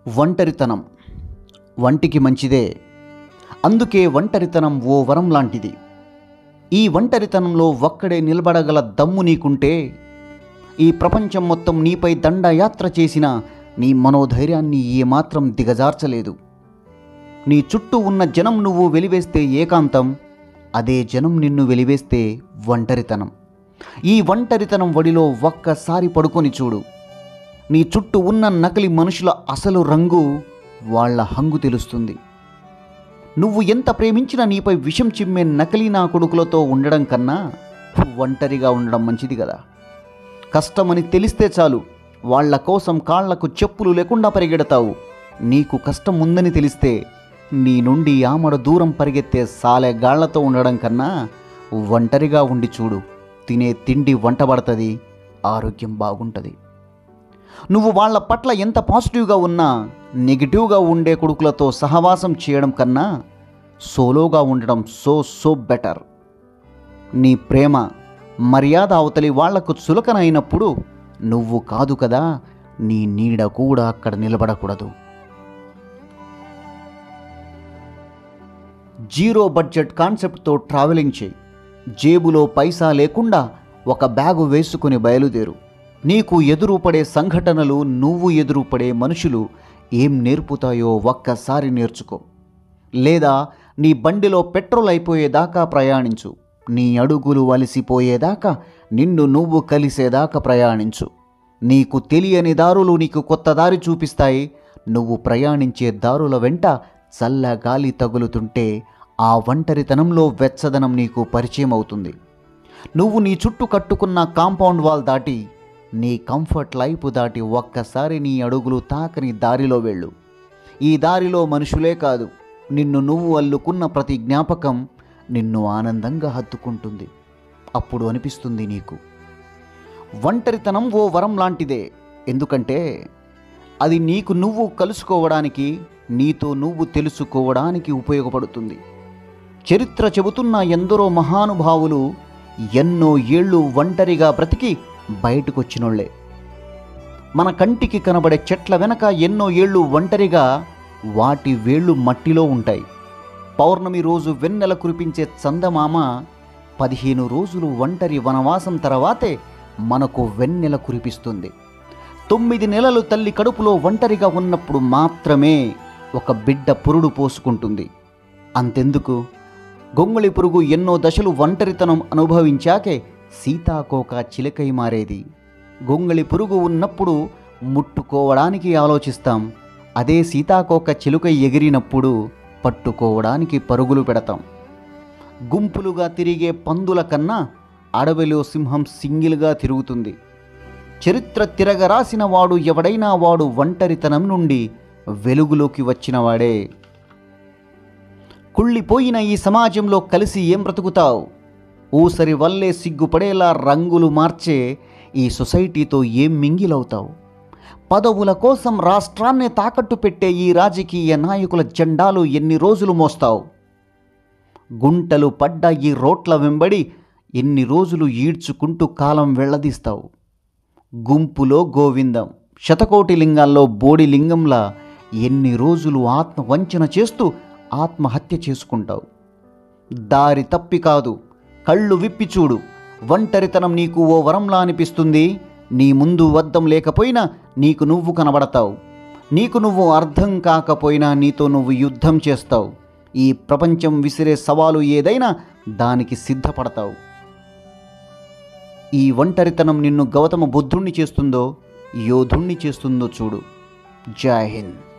ఒంటరితనం వంటికి మంచిదే అందుకే ఒంటరితనం ఓ వరం లాంటిది ఈ ఒంటరితనంలో ఒక్కడే నిలబడగల దమ్ము నీకుంటే ఈ ప్రపంచం మొత్తం నీపై దండయాత్ర చేసిన నీ మనోధైర్యాన్ని ఏమాత్రం దిగజార్చలేదు నీ చుట్టూ ఉన్న జనం నువ్వు వెలివేస్తే ఏకాంతం అదే జనం నిన్ను వెలివేస్తే ఒంటరితనం ఈ ఒంటరితనం వడిలో ఒక్కసారి పడుకొని చూడు నీ చుట్టూ ఉన్న నకిలీ మనుషుల అసలు రంగు వాళ్ళ హంగు తెలుస్తుంది నువ్వు ఎంత ప్రేమించినా నీపై విషం చిమ్మే నకిలీ నా కొడుకులతో ఉండడం కన్నా ఒంటరిగా ఉండడం మంచిది కదా కష్టమని తెలిస్తే చాలు వాళ్ళ కోసం కాళ్లకు చెప్పులు లేకుండా పరిగెడతావు నీకు కష్టం ఉందని తెలిస్తే నీ నుండి ఆమడ దూరం పరిగెత్తే సాలె గాళ్లతో ఉండడం కన్నా ఒంటరిగా ఉండి చూడు తినే తిండి వంటబడుతుంది ఆరోగ్యం బాగుంటుంది నువ్వు వాళ్ళ పట్ల ఎంత పాజిటివ్గా ఉన్నా నెగిటివ్గా ఉండే కొడుకులతో సహవాసం చేయడం కన్నా సోలోగా ఉండడం సో సో బెటర్ నీ ప్రేమ మర్యాద అవతలి వాళ్లకు చులకనైనప్పుడు నువ్వు కాదు కదా నీ నీడ కూడా అక్కడ నిలబడకూడదు జీరో బడ్జెట్ కాన్సెప్ట్తో ట్రావెలింగ్ చేయి జేబులో పైసా లేకుండా ఒక బ్యాగు వేసుకుని బయలుదేరు నీకు ఎదురుపడే సంఘటనలు నువ్వు ఎదురుపడే మనుషులు ఏం నేర్పుతాయో ఒక్కసారి నేర్చుకో లేదా నీ బండిలో పెట్రోల్ అయిపోయేదాకా ప్రయాణించు నీ అడుగులు వలిసిపోయేదాకా నిన్ను నువ్వు కలిసేదాకా ప్రయాణించు నీకు తెలియని దారులు నీకు కొత్త దారి చూపిస్తాయి నువ్వు ప్రయాణించే దారుల వెంట చల్ల గాలి తగులుతుంటే ఆ ఒంటరితనంలో వెచ్చదనం నీకు పరిచయం అవుతుంది నువ్వు నీ చుట్టూ కట్టుకున్న కాంపౌండ్ వాల్ దాటి నీ కంఫర్ట్ లైఫ్ దాటి ఒక్కసారి నీ అడుగులు తాకని దారిలో వెళ్ళు ఈ దారిలో మనుషులే కాదు నిన్ను నువ్వు అల్లుకున్న ప్రతి జ్ఞాపకం నిన్ను ఆనందంగా హత్తుకుంటుంది అప్పుడు అనిపిస్తుంది నీకు ఒంటరితనం ఓ వరం లాంటిదే ఎందుకంటే అది నీకు నువ్వు కలుసుకోవడానికి నీతో నువ్వు తెలుసుకోవడానికి ఉపయోగపడుతుంది చరిత్ర చెబుతున్న ఎందరో మహానుభావులు ఎన్నో ఏళ్ళు ఒంటరిగా బ్రతికి బయటకొచ్చినోళ్లే మన కంటికి కనబడే చెట్ల వెనక ఎన్నో ఏళ్ళు ఒంటరిగా వాటి వేళ్ళు మట్టిలో ఉంటాయి పౌర్ణమి రోజు వెన్నెల కురిపించే చందమామ పదిహేను రోజులు ఒంటరి వనవాసం తర్వాతే మనకు వెన్నెల కురిపిస్తుంది తొమ్మిది నెలలు తల్లి కడుపులో ఒంటరిగా ఉన్నప్పుడు మాత్రమే ఒక బిడ్డ పురుడు పోసుకుంటుంది అంతెందుకు గొంగళి పురుగు ఎన్నో దశలు ఒంటరితనం అనుభవించాకే సీతాకోక చిలకై మారేది గొంగళి పురుగు ఉన్నప్పుడు ముట్టుకోవడానికి ఆలోచిస్తాం అదే సీతాకోక చిలుక ఎగిరినప్పుడు పట్టుకోవడానికి పరుగులు పెడతాం గుంపులుగా తిరిగే పందుల కన్నా అడవిలో సింహం సింగిల్గా తిరుగుతుంది చరిత్ర తిరగరాసిన వాడు ఎవడైనా వాడు ఒంటరితనం నుండి వెలుగులోకి వచ్చినవాడే కుళ్ళిపోయిన ఈ సమాజంలో కలిసి ఏం బ్రతుకుతావు ఊసరి వల్లే సిగ్గుపడేలా రంగులు మార్చే ఈ సొసైటీతో ఏం మింగిలవుతావు పదవుల కోసం రాష్ట్రాన్ని తాకట్టు పెట్టే ఈ రాజకీయ నాయకుల జెండాలు ఎన్ని రోజులు మోస్తావు గుంటలు పడ్డ ఈ రోట్ల వెంబడి ఎన్ని రోజులు ఈడ్చుకుంటూ కాలం వెళ్ళదీస్తావు గుంపులో గోవిందం శతకోటి లింగాల్లో బోడి లింగంలా ఎన్ని రోజులు ఆత్మ వంచన చేస్తూ ఆత్మహత్య చేసుకుంటావు దారి తప్పి కాదు కళ్ళు విప్పి చూడు ఒంటరితనం నీకు ఓ వరంలా అనిపిస్తుంది నీ ముందు వద్దం లేకపోయినా నీకు నువ్వు కనబడతావు నీకు నువ్వు అర్థం కాకపోయినా నీతో నువ్వు యుద్ధం చేస్తావు ఈ ప్రపంచం విసిరే సవాలు ఏదైనా దానికి సిద్ధపడతావు ఈ ఒంటరితనం నిన్ను గౌతమ బుద్ధుణ్ణి చేస్తుందో యోధుణ్ణి చేస్తుందో చూడు జై హింద్